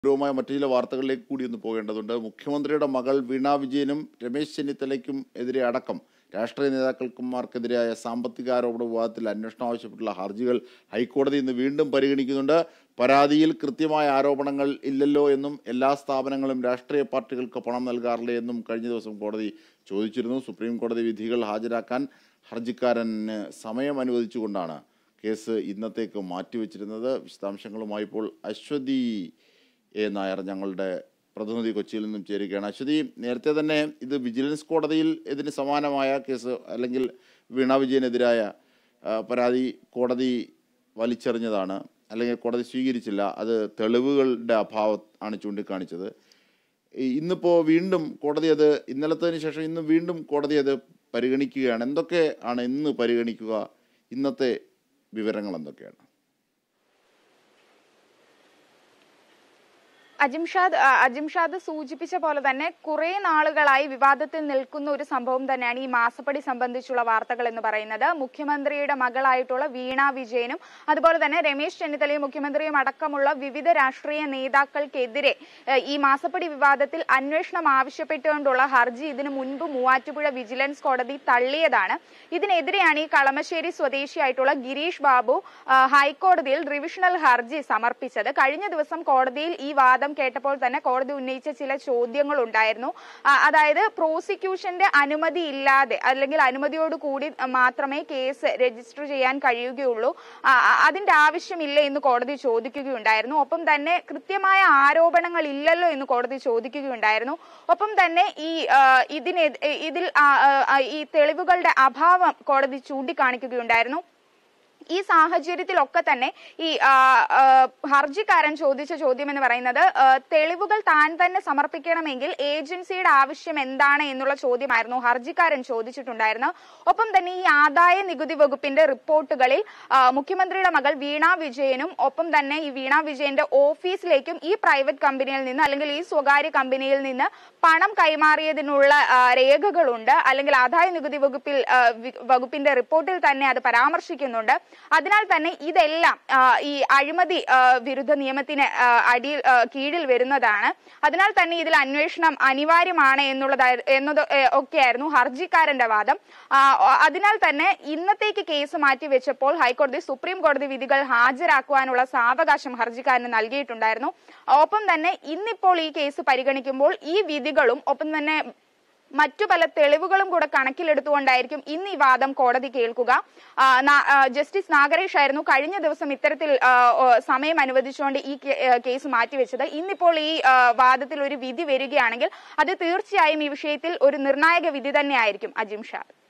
ഗൗരവമായ മറ്റു ചില വാർത്തകളിലേക്ക് കൂടി ഒന്ന് പോകേണ്ടതുണ്ട് മുഖ്യമന്ത്രിയുടെ മകൾ വീണ വിജയനും രമേശ് ചെന്നിത്തലയ്ക്കും എതിരെ അടക്കം രാഷ്ട്രീയ നേതാക്കന്മാർക്കെതിരായ സാമ്പത്തികാരോപണ വിവാദത്തിൽ അന്വേഷണം ആവശ്യപ്പെട്ടുള്ള ഹർജികൾ ഹൈക്കോടതി ഇന്ന് വീണ്ടും പരിഗണിക്കുന്നുണ്ട് പരാതിയിൽ കൃത്യമായ ആരോപണങ്ങൾ ഇല്ലല്ലോ എന്നും എല്ലാ സ്ഥാപനങ്ങളും രാഷ്ട്രീയ പാർട്ടികൾക്ക് പണം നൽകാറില്ലേ എന്നും കഴിഞ്ഞ ദിവസം കോടതി ചോദിച്ചിരുന്നു സുപ്രീം കോടതി വിധികൾ ഹാജരാക്കാൻ ഹർജിക്കാരന് സമയം അനുവദിച്ചുകൊണ്ടാണ് കേസ് ഇന്നത്തേക്ക് മാറ്റിവെച്ചിരുന്നത് വിശദാംശങ്ങളുമായി ഇപ്പോൾ അശ്വതി എ നായർ ഞങ്ങളുടെ പ്രതിനിധി കൊച്ചിയിൽ നിന്നും ചേരുകയാണ് അശ്വതി നേരത്തെ തന്നെ ഇത് വിജിലൻസ് കോടതിയിൽ ഇതിന് സമാനമായ കേസ് അല്ലെങ്കിൽ വീണ വിജയനെതിരായ ആ, പരാതി കോടതി വലിച്ചെറിഞ്ഞതാണ് അല്ലെങ്കിൽ കോടതി സ്വീകരിച്ചില്ല അത് തെളിവുകളുടെ അഭാവം ആണ് ചൂണ്ടിക്കാണിച്ചത് ഈ- ഇന്നിപ്പോൾ വീണ്ടും കോടതി അത് ഇന്നലത്തതിന് ശേഷം ഇന്ന് വീണ്ടും കോടതി അത് പരിഗണിക്കുകയാണ് എന്തൊക്കെ ആണ് ഇന്ന് പരിഗണിക്കുക ഇന്നത്തെ വിവരങ്ങൾ എന്തൊക്കെയാണ് അജിംഷാദ് ആ, അജിംഷാദ് സൂചിപ്പിച്ച പോലെ തന്നെ കുറെ നാളുകളായി വിവാദത്തിൽ നിൽക്കുന്ന ഒരു സംഭവം തന്നെയാണ് ഈ മാസപ്പടി സംബന്ധിച്ചുള്ള വാർത്തകൾ എന്ന് പറയുന്നത് മുഖ്യമന്ത്രിയുടെ മകളായിട്ടുള്ള വീണ വിജയനും അതുപോലെ തന്നെ രമേശ് ചെന്നിത്തലയും മുഖ്യമന്ത്രിയും അടക്കമുള്ള വിവിധ രാഷ്ട്രീയ നേതാക്കൾക്കെതിരെ ഏ, ഈ മാസപ്പടി വിവാദത്തിൽ അന്വേഷണം ആവശ്യപ്പെട്ടുകൊണ്ടുള്ള ഹർജി ഇതിനു മുൻപ് മൂവാറ്റുപുഴ വിജിലൻസ് കോടതി തള്ളിയതാണ് ഇതിനെതിരെയാണ് ഈ കളമശ്ശേരി സ്വദേശിയായിട്ടുള്ള ഗിരീഷ് ബാബു ആ, ഹൈക്കോടതിയിൽ റിവിഷണൽ ഹർജി സമർപ്പിച്ചത് കഴിഞ്ഞ ദിവസം കോടതിയിൽ ഈ വാദം കേട്ടപ്പോൾ തന്നെ കോടതി ഉന്നയിച്ച ചില ചോദ്യങ്ങൾ ഉണ്ടായിരുന്നു ആ, അതായത് പ്രോസിക്യൂഷന്റെ അനുമതി ഇല്ലാതെ അല്ലെങ്കിൽ അനുമതിയോട് കൂടി മാത്രമേ കേസ് രജിസ്റ്റർ ചെയ്യാൻ കഴിയുകയുള്ളൂ ആ, ആ, അതിന്റെ ആവശ്യമില്ല എന്ന് കോടതി ചോദിക്കുകയുണ്ടായിരുന്നു ഒപ്പം തന്നെ കൃത്യമായ ആരോപണങ്ങൾ ഇല്ലല്ലോ എന്ന് കോടതി ചോദിക്കുകയുണ്ടായിരുന്നു ഒപ്പം തന്നെ ഈ ആ, ഇതിനെ ഇതിൽ ആ, ആ, ഈ തെളിവുകളുടെ അഭാവം കോടതി ചൂണ്ടിക്കാണിക്കുകയുണ്ടായിരുന്നു ഈ സാഹചര്യത്തിലൊക്കെ തന്നെ ഈ ആ, ആ, ഹർജിക്കാരൻ ചോദിച്ച ചോദ്യം എന്ന് പറയുന്നത് ആ, തെളിവുകൾ താൻ തന്നെ സമർപ്പിക്കണമെങ്കിൽ ഏജൻസിയുടെ ആവശ്യം എന്താണ് എന്നുള്ള ചോദ്യമായിരുന്നു ഹർജിക്കാരൻ ചോദിച്ചിട്ടുണ്ടായിരുന്നത് ഒപ്പം തന്നെ ഈ ആദായ നികുതി വകുപ്പിന്റെ റിപ്പോർട്ടുകളിൽ ആ, മുഖ്യമന്ത്രിയുടെ മകൾ വീണ വിജയനും ഒപ്പം തന്നെ ഈ വീണ വിജയന്റെ ഓഫീസിലേക്കും ഈ പ്രൈവറ്റ് കമ്പനിയിൽ നിന്ന് അല്ലെങ്കിൽ ഈ സ്വകാര്യ കമ്പനിയിൽ നിന്ന് പണം കൈമാറിയതിനുള്ള ആ, രേഖകളുണ്ട് അല്ലെങ്കിൽ ആദായ നികുതി വകുപ്പിൽ ആ, വി- വകുപ്പിന്റെ റിപ്പോർട്ടിൽ തന്നെ അത് പരാമർശിക്കുന്നുണ്ട് അതിനാൽ തന്നെ ഇതെല്ലാം ആ, ഈ അഴിമതി ആ, വിരുദ്ധ നിയമത്തിന് ആ, അടിയിൽ ആ, കീഴിൽ വരുന്നതാണ് അതിനാൽ തന്നെ ഇതിൽ അന്വേഷണം അനിവാര്യമാണ് എന്നുള്ളതായി എന്നത് ഏ, ഒക്കെയായിരുന്നു ഹർജിക്കാരന്റെ വാദം ആ, ഒ- അതിനാൽ തന്നെ ഇന്നത്തേക്ക് കേസ് മാറ്റിവെച്ചപ്പോൾ ഹൈക്കോടതി സുപ്രീം കോടതി വിധികൾ ഹാജരാക്കുവാനുള്ള സാവകാശം ഹർജിക്കാരന് നൽകിയിട്ടുണ്ടായിരുന്നു ഒപ്പം തന്നെ ഇന്നിപ്പോൾ ഈ കേസ് പരിഗണിക്കുമ്പോൾ ഈ വിധികളും ഒപ്പം തന്നെ മറ്റു പല തെളിവുകളും കൂടെ കണക്കിലെടുത്തുകൊണ്ടായിരിക്കും ഇന്ന് ഈ വാദം കോടതി കേൾക്കുക ആ, നാ- ആ, ജസ്റ്റിസ് നാഗരേഷ് ആയിരുന്നു കഴിഞ്ഞ ദിവസം ഇത്തരത്തിൽ ആ, ഓ, സമയം അനുവദിച്ചുകൊണ്ട് ഈ കേ- ഏ, കേസ് മാറ്റിവെച്ചത് ഇന്നിപ്പോൾ ഈ ആ, വാദത്തിൽ ഒരു വിധി വരികയാണെങ്കിൽ അത് തീർച്ചയായും ഈ വിഷയത്തിൽ ഒരു നിർണായക വിധി തന്നെയായിരിക്കും അജിം ഷാ